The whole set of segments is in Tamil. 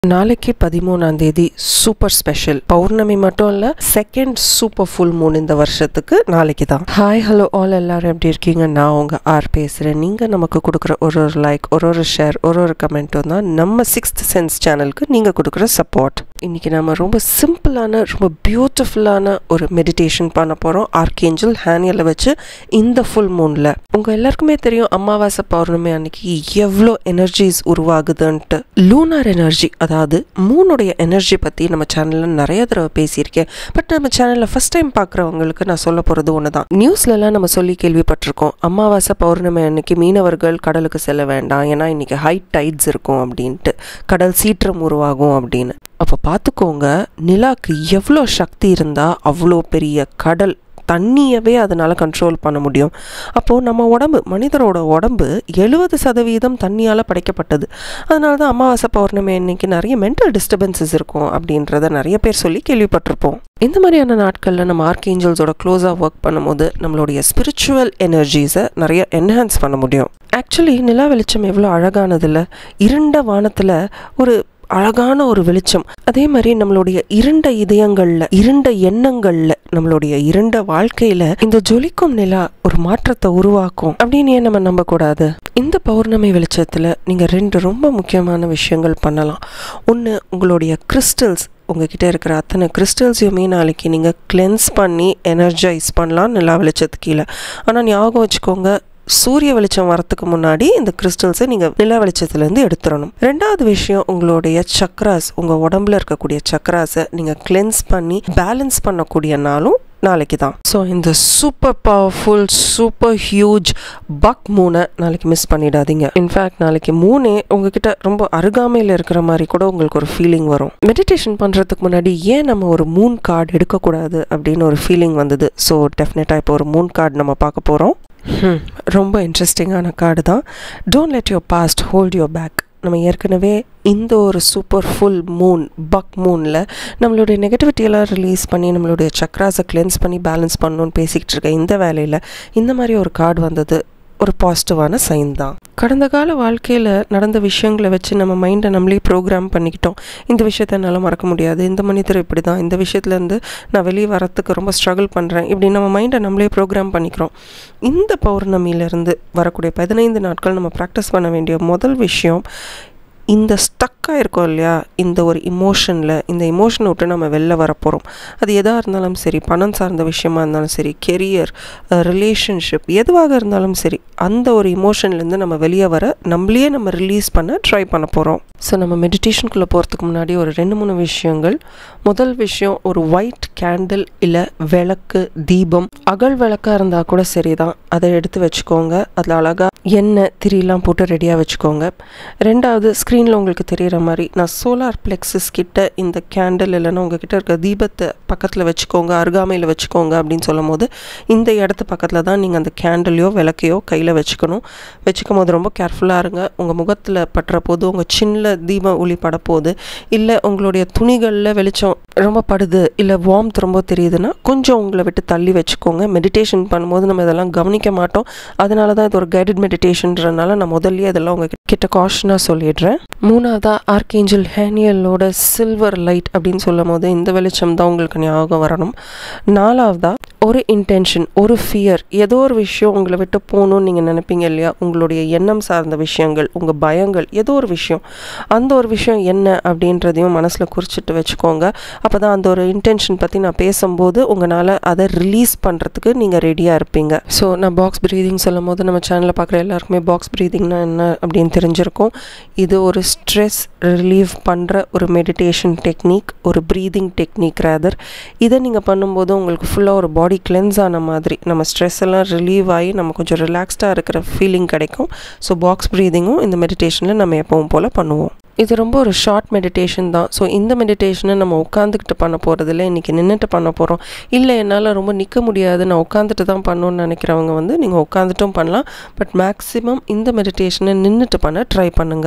நாளைக்கு பதிமூணாம் தேதி சூப்பர் ஸ்பெஷல் பௌர்ணமி மட்டும் இல்ல செகண்ட் சூப்பர் ஃபுல் மூன் இந்த வருஷத்துக்கு நாளைக்கு தான் ஹாய் ஹலோ ஆல் எல்லாரும் எப்படி இருக்கீங்க நான் உங்க ஆர் பேசுறேன் நீங்க நமக்கு கொடுக்குற ஒரு ஒரு லைக் ஒரு ஒரு ஷேர் ஒரு ஒரு கமெண்ட்டும் தான் நம்ம சிக்ஸ்த் சென்ஸ் சேனலுக்கு நீங்க கொடுக்குற சப்போர்ட் இன்னைக்கு நம்ம ரொம்ப சிம்பிளான ரொம்ப பியூட்டிஃபுல்லான ஒரு மெடிடேஷன் பண்ண போறோம் ஆர்கேஞ்சல் ஹேனியலை வச்சு இந்த ஃபுல் மூன்ல உங்க எல்லாருக்குமே தெரியும் அமாவாசை பௌர்ணமி அன்னைக்கு எவ்வளோ எனர்ஜிஸ் உருவாகுதுன்ட்டு லூனார் எனர்ஜி அதாவது மூணுடைய எனர்ஜி பற்றி நம்ம சேனலில் நிறைய தடவை பேசியிருக்கேன் பட் நம்ம சேனலில் ஃபஸ்ட் டைம் பார்க்குறவங்களுக்கு நான் சொல்ல போகிறது ஒன்று தான் நியூஸ்லலாம் நம்ம சொல்லி கேள்விப்பட்டிருக்கோம் அமாவாசை பௌர்ணமி அன்னைக்கு மீனவர்கள் கடலுக்கு செல்ல வேண்டாம் ஏன்னா இன்னைக்கு ஹை டைட்ஸ் இருக்கும் அப்படின்ட்டு கடல் சீற்றம் உருவாகும் அப்படின்னு அப்போ பார்த்துக்கோங்க நிலாக்கு எவ்வளோ சக்தி இருந்தால் அவ்வளோ பெரிய கடல் தண்ணியவே அதனால் கண்ட்ரோல் பண்ண முடியும் அப்போது நம்ம உடம்பு மனிதரோட உடம்பு எழுபது சதவீதம் தண்ணியால் படைக்கப்பட்டது அதனால தான் அமாவாசை பௌர்ணமி அன்னைக்கு நிறைய மென்டல் டிஸ்டர்பன்சஸ் இருக்கும் அப்படின்றத நிறைய பேர் சொல்லி கேள்விப்பட்டிருப்போம் இந்த மாதிரியான நாட்களில் நம்ம ஆர்கேஞ்சல்ஸோட க்ளோஸாக ஒர்க் பண்ணும்போது நம்மளுடைய ஸ்பிரிச்சுவல் எனர்ஜிஸை நிறைய என்ஹான்ஸ் பண்ண முடியும் ஆக்சுவலி நிலா வெளிச்சம் எவ்வளோ அழகானதில்ல இருண்ட வானத்தில் ஒரு அழகான ஒரு வெளிச்சம் அதே மாதிரி நம்மளுடைய இருண்ட இதயங்கள்ல இருண்ட எண்ணங்கள்ல நம்மளுடைய இருண்ட வாழ்க்கையில இந்த ஜொலிக்கும் நிலா ஒரு மாற்றத்தை உருவாக்கும் அப்படின்னு ஏன் நம்ம நம்ப கூடாது இந்த பௌர்ணமி வெளிச்சத்துல நீங்க ரெண்டு ரொம்ப முக்கியமான விஷயங்கள் பண்ணலாம் ஒன்று உங்களுடைய கிறிஸ்டல்ஸ் உங்ககிட்ட இருக்கிற அத்தனை கிறிஸ்டல்ஸையுமே நாளைக்கு நீங்கள் கிளென்ஸ் பண்ணி எனர்ஜைஸ் பண்ணலாம் நிலா வெளிச்சத்துக்கு கீழே ஆனால் ஞாபகம் வச்சுக்கோங்க சூரிய வெளிச்சம் வரத்துக்கு முன்னாடி இந்த கிறிஸ்டல்ஸை நீங்கள் நில வெளிச்சத்துலேருந்து எடுத்துடணும் ரெண்டாவது விஷயம் உங்களுடைய சக்ராஸ் உங்கள் உடம்புல இருக்கக்கூடிய சக்ராஸை நீங்கள் கிளென்ஸ் பண்ணி பேலன்ஸ் பண்ணக்கூடிய நாளும் நாளைக்கு தான் ஸோ இந்த super powerful super huge buck மூனை நாளைக்கு மிஸ் பண்ணிடாதீங்க இன்ஃபேக்ட் நாளைக்கு மூணே உங்ககிட்ட ரொம்ப அருகாமையில் இருக்கிற மாதிரி கூட உங்களுக்கு ஒரு ஃபீலிங் வரும் மெடிடேஷன் பண்ணுறதுக்கு முன்னாடி ஏன் நம்ம ஒரு மூன் கார்டு எடுக்கக்கூடாது அப்படின்னு ஒரு ஃபீலிங் வந்தது ஸோ டெஃபினட்டாக இப்போ ஒரு மூன் கார்டு நம்ம பார்க்க போகிறோம் ரொம்ப இன்ட்ரெஸ்டிங்கான கார்டு தான் don't let your past hold your back நம்ம ஏற்கனவே இந்த ஒரு சூப்பர் ஃபுல் மூன் பக் மூனில் நம்மளுடைய நெகட்டிவிட்டியெல்லாம் ரிலீஸ் பண்ணி நம்மளுடைய சக்ராஸை கிளென்ஸ் பண்ணி பேலன்ஸ் பண்ணணும்னு பேசிக்கிட்டு இருக்க இந்த வேலையில் இந்த மாதிரி ஒரு கார்டு வந்தது ஒரு பாசிட்டிவான சைன் தான் கடந்த கால வாழ்க்கையில் நடந்த விஷயங்களை வச்சு நம்ம மைண்டை நம்மளே ப்ரோக்ராம் பண்ணிக்கிட்டோம் இந்த விஷயத்த என்னால் மறக்க முடியாது இந்த மனிதர் இப்படி தான் இந்த விஷயத்துலேருந்து நான் வெளியே வரத்துக்கு ரொம்ப ஸ்ட்ரகிள் பண்ணுறேன் இப்படி நம்ம மைண்டை நம்மளே ப்ரோக்ராம் பண்ணிக்கிறோம் இந்த பௌர்ணமியிலேருந்து வரக்கூடிய பதினைந்து நாட்கள் நம்ம ப்ராக்டிஸ் பண்ண வேண்டிய முதல் விஷயம் இந்த ஸ்டக்காக இருக்கோம் இல்லையா இந்த ஒரு இமோஷனில் இந்த இமோஷனை விட்டு நம்ம வெளில வரப்போகிறோம் அது எதாக இருந்தாலும் சரி பணம் சார்ந்த விஷயமா இருந்தாலும் சரி கெரியர் ரிலேஷன்ஷிப் எதுவாக இருந்தாலும் சரி அந்த ஒரு இமோஷன்லேருந்து நம்ம வெளியே வர நம்மளையே நம்ம ரிலீஸ் பண்ண ட்ரை பண்ண போகிறோம் ஸோ நம்ம மெடிடேஷனுக்குள்ளே போகிறதுக்கு முன்னாடி ஒரு ரெண்டு மூணு விஷயங்கள் முதல் விஷயம் ஒரு ஒயிட் கேண்டில் இல்லை விளக்கு தீபம் அகல் விளக்காக இருந்தால் கூட சரி தான் அதை எடுத்து வச்சுக்கோங்க அதில் அழகாக எண்ணெய் திரியெலாம் போட்டு ரெடியாக வச்சுக்கோங்க ரெண்டாவது ஸ்க்ரீனில் உங்களுக்கு தெரிகிற மாதிரி நான் சோலார் பிளெக்ஸஸ் கிட்ட இந்த கேண்டில் இல்லைன்னா உங்ககிட்ட இருக்க தீபத்தை பக்கத்தில் வச்சுக்கோங்க அருகாமையில் வச்சுக்கோங்க அப்படின்னு சொல்லும் போது இந்த இடத்து பக்கத்தில் தான் நீங்கள் அந்த கேண்டிலையோ விளக்கையோ கையில் வச்சுக்கணும் வச்சுக்கும் போது ரொம்ப கேர்ஃபுல்லாக இருங்க உங்கள் முகத்தில் பட்டுற போது உங்கள் சின்ன தீபம் ஒளி பட போது இல்லை உங்களுடைய துணிகளில் வெளிச்சம் ரொம்ப படுது இல்லை வார்ம்த் ரொம்ப தெரியுதுன்னா கொஞ்சம் உங்களை விட்டு தள்ளி வச்சுக்கோங்க மெடிடேஷன் பண்ணும்போது நம்ம இதெல்லாம் கவனிக்க மாட்டோம் அதனால தான் இது ஒரு கைடட் மெடிடேஷன்றனால நான் முதல்லயே இதெல்லாம் உங்கள் கிட்ட காஷனாக சொல்லிடுறேன் மூணாவதா ஆர்கேஞ்சல் ஹேனியலோட சில்வர் லைட் அப்படின்னு சொல்லும் போது இந்த வெளிச்சம் தான் உங்களுக்கு ஞாபகம் வரணும் நாலாவதா ஒரு இன்டென்ஷன் ஒரு ஃபியர் ஏதோ ஒரு விஷயம் உங்களை விட்டு போகணும்னு நீங்கள் நினைப்பீங்க இல்லையா உங்களுடைய எண்ணம் சார்ந்த விஷயங்கள் உங்கள் பயங்கள் ஏதோ ஒரு விஷயம் அந்த ஒரு விஷயம் என்ன அப்படின்றதையும் மனசில் குறிச்சிட்டு வச்சுக்கோங்க அப்போ தான் அந்த ஒரு இன்டென்ஷன் பற்றி நான் பேசும்போது உங்களால் அதை ரிலீஸ் பண்ணுறதுக்கு நீங்கள் ரெடியாக இருப்பீங்க ஸோ நான் பாக்ஸ் ப்ரீதிங் சொல்லும் போது நம்ம சேனலில் பார்க்குற எல்லாருக்குமே பாக்ஸ் ப்ரீதிங்னா என்ன அப்படின்னு தெரிஞ்சிருக்கும் இது ஒரு ஸ்ட்ரெஸ் ரிலீவ் பண்ணுற ஒரு மெடிடேஷன் டெக்னிக் ஒரு ப்ரீதிங் டெக்னிக் ரேதர் இதை நீங்கள் பண்ணும்போது உங்களுக்கு ஃபுல்லாக ஒரு பாடி கிளென்ஸ் ஆன மாதிரி நம்ம ஸ்ட்ரெஸ் எல்லாம் ரிலீவ் ஆகி நம்ம கொஞ்சம் ரிலாக்ஸ்டாக இருக்கிற ஃபீலிங் கிடைக்கும் ஸோ பாக்ஸ் ப்ரீதிங்கும் இந்த மெடிடேஷனில் நம்ம எப்பவும் போல் பண்ணுவோம் இது ரொம்ப ஒரு ஷார்ட் மெடிடேஷன் தான் ஸோ இந்த மெடிடேஷனை நம்ம உட்காந்துக்கிட்டு பண்ண போகிறதில்ல இன்றைக்கி நின்றுட்டு பண்ண போகிறோம் இல்லை என்னால் ரொம்ப நிற்க முடியாது நான் உட்காந்துட்டு தான் பண்ணணும்னு நினைக்கிறவங்க வந்து நீங்கள் உட்காந்துட்டும் பண்ணலாம் பட் மேக்ஸிமம் இந்த மெடிடேஷனை நின்றுட்டு பண்ண ட்ரை பண்ணுங்கள்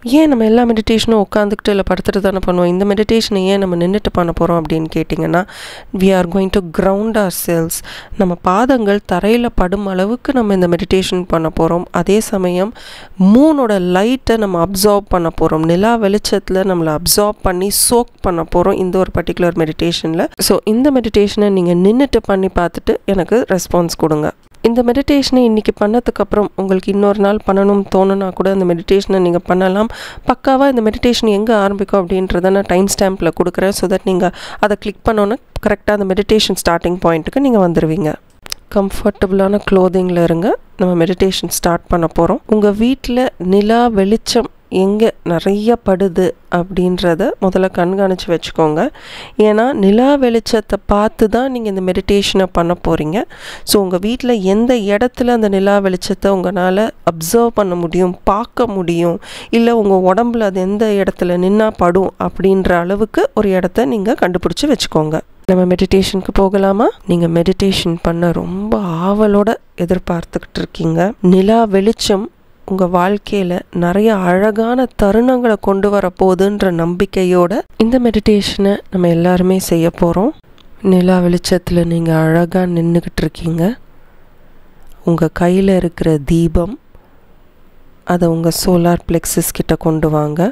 ஏன் நம்ம எல்லா மெடிடேஷனும் உட்காந்துக்கிட்டு இல்லை படுத்துட்டு தானே பண்ணுவோம் இந்த மெடிடேஷனை ஏன் நம்ம நின்றுட்டு பண்ண போகிறோம் அப்படின்னு கேட்டிங்கன்னா we are going to ground ourselves நம்ம பாதங்கள் தரையில் படும் அளவுக்கு நம்ம இந்த மெடிடேஷன் பண்ண போகிறோம் அதே சமயம் மூனோட லைட்டை நம்ம அப்சார்ப் பண்ண போகிறோம் நிலா வெளிச்சத்தில் நம்மளை அப்சார்ப் பண்ணி சோக் பண்ண போகிறோம் இந்த ஒரு பர்டிகுலர் மெடிடேஷனில் ஸோ இந்த மெடிடேஷனை நீங்கள் நின்றுட்டு பண்ணி பார்த்துட்டு எனக்கு ரெஸ்பான்ஸ் கொடுங்க இந்த மெடிடேஷனை இன்றைக்கி பண்ணதுக்கப்புறம் உங்களுக்கு இன்னொரு நாள் பண்ணணும்னு தோணுனா கூட அந்த மெடிடேஷனை நீங்கள் பண்ணலாம் பக்காவாக இந்த மெடிடேஷன் எங்கே ஆரம்பிக்கும் அப்படின்றத நான் டைம் ஸ்டாம்பில் கொடுக்குறேன் ஸோ தட் நீங்கள் அதை கிளிக் பண்ணோன்னே கரெக்டாக அந்த மெடிடேஷன் ஸ்டார்டிங் பாயிண்ட்டுக்கு நீங்கள் வந்துடுவீங்க கம்ஃபர்டபுளான க்ளோதிங்கில் இருங்க நம்ம மெடிடேஷன் ஸ்டார்ட் பண்ண போகிறோம் உங்கள் வீட்டில் நிலா வெளிச்சம் எங்கே நிறைய படுது அப்படின்றத முதல்ல கண்காணித்து வச்சுக்கோங்க ஏன்னா நிலா வெளிச்சத்தை பார்த்து தான் நீங்கள் இந்த மெடிடேஷனை பண்ண போகிறீங்க ஸோ உங்கள் வீட்டில் எந்த இடத்துல அந்த நிலா வெளிச்சத்தை உங்களால் அப்சர்வ் பண்ண முடியும் பார்க்க முடியும் இல்லை உங்கள் உடம்புல அது எந்த இடத்துல நின்னா படும் அப்படின்ற அளவுக்கு ஒரு இடத்த நீங்கள் கண்டுபிடிச்சி வச்சுக்கோங்க நம்ம மெடிடேஷனுக்கு போகலாமா நீங்கள் மெடிடேஷன் பண்ண ரொம்ப ஆவலோட எதிர்பார்த்துக்கிட்டு இருக்கீங்க நிலா வெளிச்சம் உங்கள் வாழ்க்கையில் நிறைய அழகான தருணங்களை கொண்டு வர போகுதுன்ற நம்பிக்கையோட இந்த மெடிடேஷனை நம்ம எல்லாருமே செய்ய போகிறோம் நிலா வெளிச்சத்தில் நீங்கள் அழகாக நின்றுக்கிட்டு இருக்கீங்க உங்கள் கையில் இருக்கிற தீபம் அதை உங்கள் சோலார் பிளெக்ஸஸ் கிட்ட கொண்டு வாங்க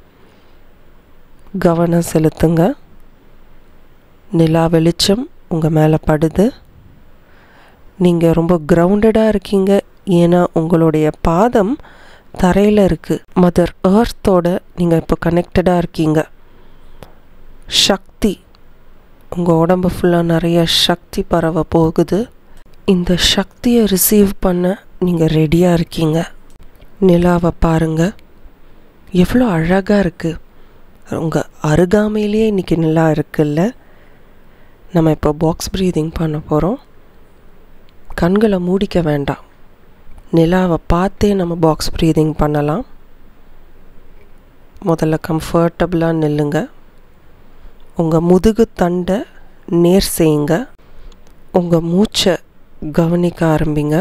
கவனம் செலுத்துங்க நிலா வெளிச்சம் உங்கள் மேலே படுது நீங்கள் ரொம்ப கிரவுண்டடாக இருக்கீங்க ஏன்னா உங்களுடைய பாதம் தரையில் இருக்குது மதர் ஏர்த்தோட நீங்கள் இப்போ கனெக்டடாக இருக்கீங்க சக்தி உங்கள் உடம்பு ஃபுல்லாக நிறைய சக்தி பரவ போகுது இந்த சக்தியை ரிசீவ் பண்ண நீங்கள் ரெடியாக இருக்கீங்க நிலாவை பாருங்கள் எவ்வளோ அழகாக இருக்குது உங்கள் அருகாமையிலேயே இன்றைக்கி நிலா இருக்குல்ல நம்ம இப்போ பாக்ஸ் ப்ரீதிங் பண்ண போகிறோம் கண்களை மூடிக்க வேண்டாம் நிலாவை பார்த்தே நம்ம பாக்ஸ் ப்ரீதிங் பண்ணலாம் முதல்ல கம்ஃபர்டபுளாக நில்லுங்க உங்கள் முதுகு தண்டை நேர் செய்யுங்க உங்கள் மூச்சை கவனிக்க ஆரம்பிங்க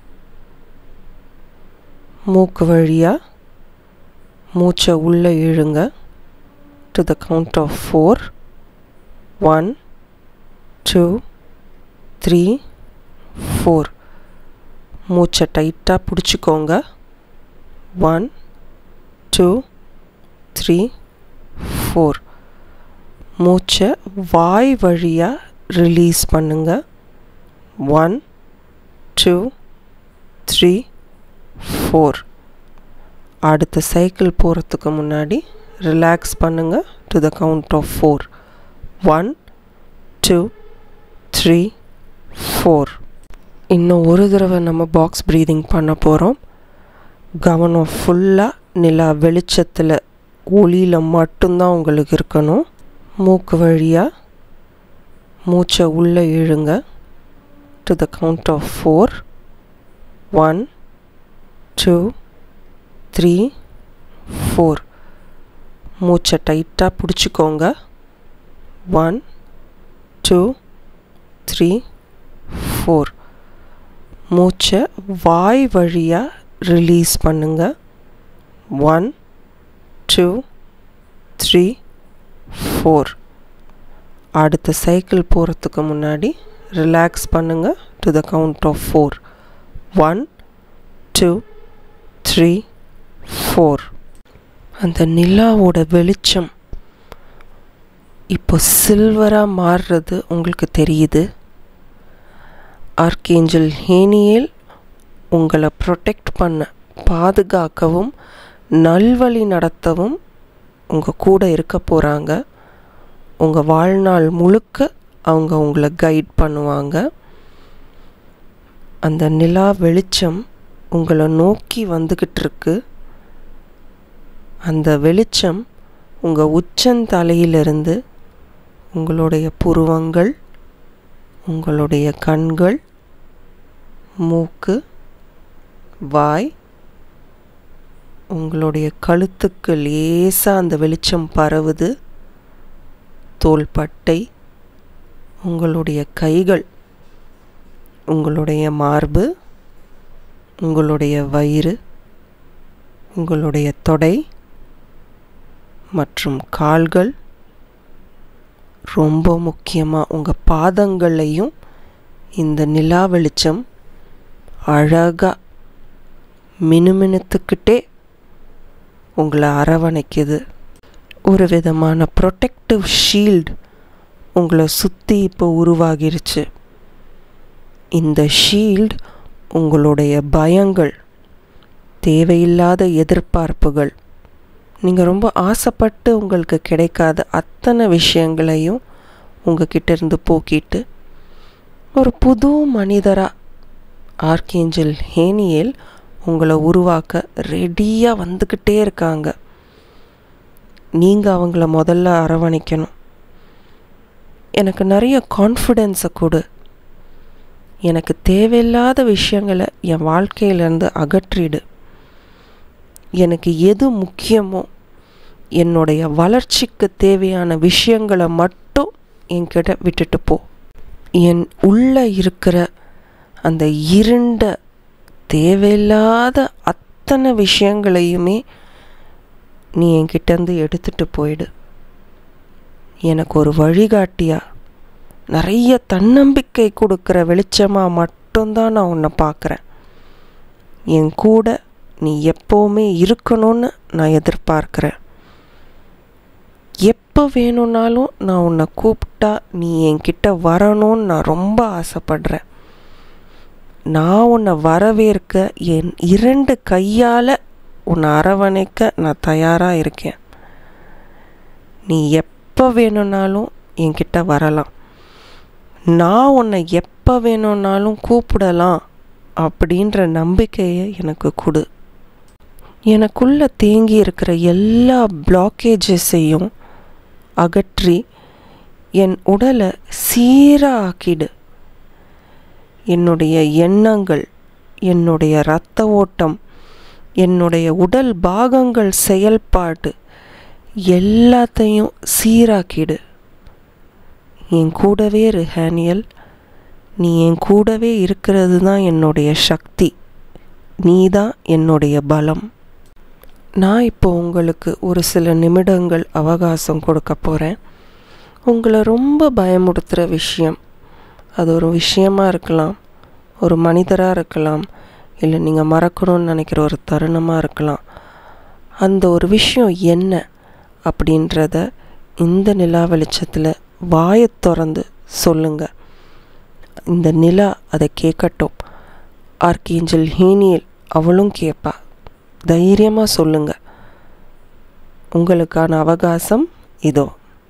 மூக்கு வழியாக மூச்சை உள்ளே இழுங்க to the count of four one two three four மூச்சை டைட்டாக பிடிச்சிக்கோங்க ஒன் டூ த்ரீ ஃபோர் மூச்சை வாய் வழியாக ரிலீஸ் பண்ணுங்க ஒன் டூ த்ரீ ஃபோர் அடுத்த சைக்கிள் போகிறதுக்கு முன்னாடி ரிலாக்ஸ் பண்ணுங்கள் to the count of four one two three four இன்னும் ஒரு தடவை நம்ம பாக்ஸ் ப்ரீதிங் பண்ண போகிறோம் கவனம் ஃபுல்லாக நிலா வெளிச்சத்தில் ஒளியில் மட்டும்தான் உங்களுக்கு இருக்கணும் மூக்கு வழியாக மூச்சை உள்ளே இழுங்க to the count of four one two three four மூச்சை டைட்டாக பிடிச்சிக்கோங்க ஒன் டூ த்ரீ ஃபோர் மூச்சை வாய் வழியாக ரிலீஸ் பண்ணுங்க ஒன் டூ த்ரீ ஃபோர் அடுத்த சைக்கிள் போகிறதுக்கு முன்னாடி ரிலாக்ஸ் பண்ணுங்க to the count of four one two three four அந்த நிலாவோட வெளிச்சம் இப்போ சில்வராக மாறுறது உங்களுக்கு தெரியுது ஆர்கேஞ்சல் ஹேனியேல் உங்களை ப்ரொடெக்ட் பண்ண பாதுகாக்கவும் நல்வழி நடத்தவும் உங்கள் கூட இருக்க போகிறாங்க உங்கள் வாழ்நாள் முழுக்க அவங்க உங்களை கைட் பண்ணுவாங்க அந்த நிலா வெளிச்சம் உங்களை நோக்கி வந்துக்கிட்டு இருக்கு அந்த வெளிச்சம் உங்கள் உச்சந்தலையிலிருந்து உங்களுடைய புருவங்கள் உங்களுடைய கண்கள் மூக்கு வாய் உங்களுடைய கழுத்துக்கு லேசாக அந்த வெளிச்சம் பரவுது தோள்பட்டை உங்களுடைய கைகள் உங்களுடைய மார்பு உங்களுடைய வயிறு உங்களுடைய தொடை மற்றும் கால்கள் ரொம்ப முக்கியமாக உங்கள் பாதங்களையும் இந்த நிலா வெளிச்சம் அழகாக மினுமினுத்துக்கிட்டே உங்களை அரவணைக்குது ஒரு விதமான ப்ரொடெக்டிவ் ஷீல்டு உங்களை சுற்றி இப்போ உருவாகிருச்சு இந்த ஷீல்டு உங்களுடைய பயங்கள் தேவையில்லாத எதிர்பார்ப்புகள் நீங்கள் ரொம்ப ஆசைப்பட்டு உங்களுக்கு கிடைக்காத அத்தனை விஷயங்களையும் உங்ககிட்ட இருந்து போக்கிட்டு ஒரு புது மனிதராக ஆர்கேஞ்சல் ஹேனியல் உங்களை உருவாக்க ரெடியாக வந்துக்கிட்டே இருக்காங்க நீங்கள் அவங்கள முதல்ல அரவணைக்கணும் எனக்கு நிறைய கான்ஃபிடென்ஸை கொடு எனக்கு தேவையில்லாத விஷயங்களை என் வாழ்க்கையிலேருந்து அகற்றிடு எனக்கு எது முக்கியமோ என்னுடைய வளர்ச்சிக்கு தேவையான விஷயங்களை மட்டும் என்கிட்ட விட்டுட்டு போ என் உள்ளே இருக்கிற அந்த இருண்ட தேவையில்லாத அத்தனை விஷயங்களையுமே நீ என்கிட்டேருந்து எடுத்துகிட்டு போயிடு எனக்கு ஒரு வழிகாட்டியா நிறைய தன்னம்பிக்கை கொடுக்குற வெளிச்சமாக மட்டும்தான் நான் உன்னை பார்க்குறேன் என் கூட நீ எப்போவுமே இருக்கணும்னு நான் எதிர்பார்க்குறேன் எப்போ வேணும்னாலும் நான் உன்னை கூப்பிட்டா நீ என்கிட்ட வரணும்னு நான் ரொம்ப ஆசைப்படுறேன் நான் உன்னை வரவேற்க என் இரண்டு கையால் உன்னை அரவணைக்க நான் தயாராக இருக்கேன் நீ எப்போ வேணும்னாலும் என்கிட்ட வரலாம் நான் உன்னை எப்போ வேணும்னாலும் கூப்பிடலாம் அப்படின்ற நம்பிக்கையை எனக்கு கொடு எனக்குள்ளே தேங்கி இருக்கிற எல்லா பிளாக்கேஜஸையும் அகற்றி என் உடலை சீராக்கிடு என்னுடைய எண்ணங்கள் என்னுடைய இரத்த ஓட்டம் என்னுடைய உடல் பாகங்கள் செயல்பாடு எல்லாத்தையும் சீராக்கிடு என் கூடவே இரு ஹேனியல் நீ என் கூடவே இருக்கிறது தான் என்னுடைய சக்தி நீ தான் என்னுடைய பலம் நான் இப்போ உங்களுக்கு ஒரு சில நிமிடங்கள் அவகாசம் கொடுக்க போகிறேன் உங்களை ரொம்ப பயமுறுத்துகிற விஷயம் அது ஒரு விஷயமா இருக்கலாம் ஒரு மனிதராக இருக்கலாம் இல்லை நீங்கள் மறக்கணும்னு நினைக்கிற ஒரு தருணமாக இருக்கலாம் அந்த ஒரு விஷயம் என்ன அப்படின்றத இந்த நிலா வெளிச்சத்தில் வாயை திறந்து சொல்லுங்கள் இந்த நிலா அதை கேட்கட்டும் ஆர்கேஞ்சல் ஹீனியல் அவளும் கேட்பா தைரியமாக சொல்லுங்க உங்களுக்கான அவகாசம் இதோ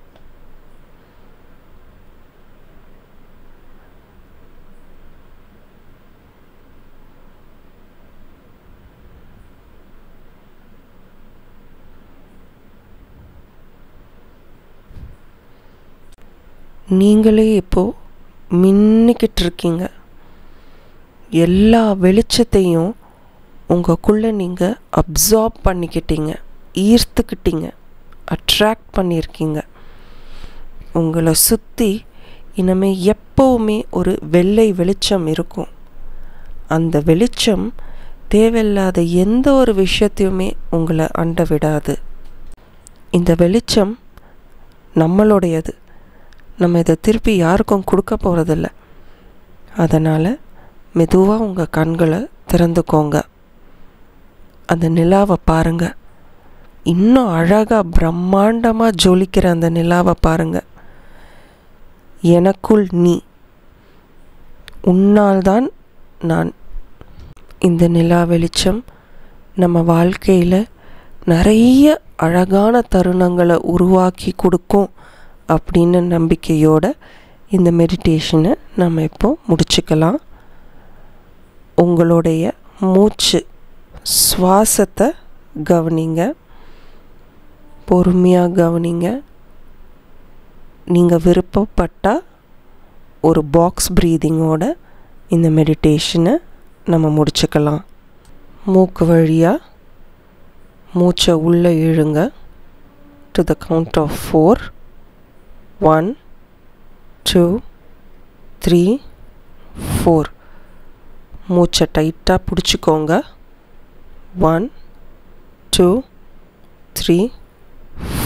நீங்களே இப்போது மின்னிக்கிட்டு இருக்கீங்க எல்லா வெளிச்சத்தையும் உங்களுக்குள்ளே நீங்கள் அப்சார்ப் பண்ணிக்கிட்டீங்க ஈர்த்துக்கிட்டீங்க அட்ராக்ட் பண்ணியிருக்கீங்க உங்களை சுற்றி இனிமே எப்போவுமே ஒரு வெள்ளை வெளிச்சம் இருக்கும் அந்த வெளிச்சம் தேவையில்லாத எந்த ஒரு விஷயத்தையுமே உங்களை அண்ட விடாது இந்த வெளிச்சம் நம்மளுடையது நம்ம இதை திருப்பி யாருக்கும் கொடுக்க போகிறதில்ல அதனால் மெதுவாக உங்கள் கண்களை திறந்துக்கோங்க அந்த நிலாவை பாருங்கள் இன்னும் அழகாக பிரம்மாண்டமாக ஜொலிக்கிற அந்த நிலாவை பாருங்கள் எனக்குள் நீ உன்னால்தான் நான் இந்த நிலா வெளிச்சம் நம்ம வாழ்க்கையில் நிறைய அழகான தருணங்களை உருவாக்கி கொடுக்கும் அப்படின்னு நம்பிக்கையோட இந்த மெடிடேஷனை நம்ம இப்போ முடிச்சுக்கலாம் உங்களுடைய மூச்சு சுவாசத்தை கவனிங்க பொறுமையாக கவனிங்க நீங்கள் விருப்பப்பட்டால் ஒரு பாக்ஸ் ப்ரீதிங்கோட இந்த மெடிடேஷனை நம்ம முடிச்சுக்கலாம் மூக்கு வழியாக மூச்சை உள்ளே இழுங்க to the count of four one two three four மூச்சை டைட்டாக பிடிச்சிக்கோங்க ஒன் டூ த்ரீ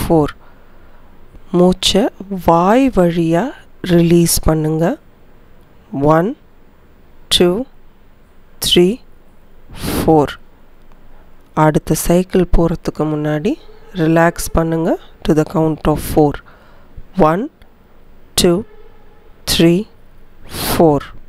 ஃபோர் மூச்சை வாய் வழியாக ரிலீஸ் பண்ணுங்க ஒன் டூ த்ரீ ஃபோர் அடுத்த சைக்கிள் போகிறதுக்கு முன்னாடி ரிலாக்ஸ் பண்ணுங்க to the count of four one two three four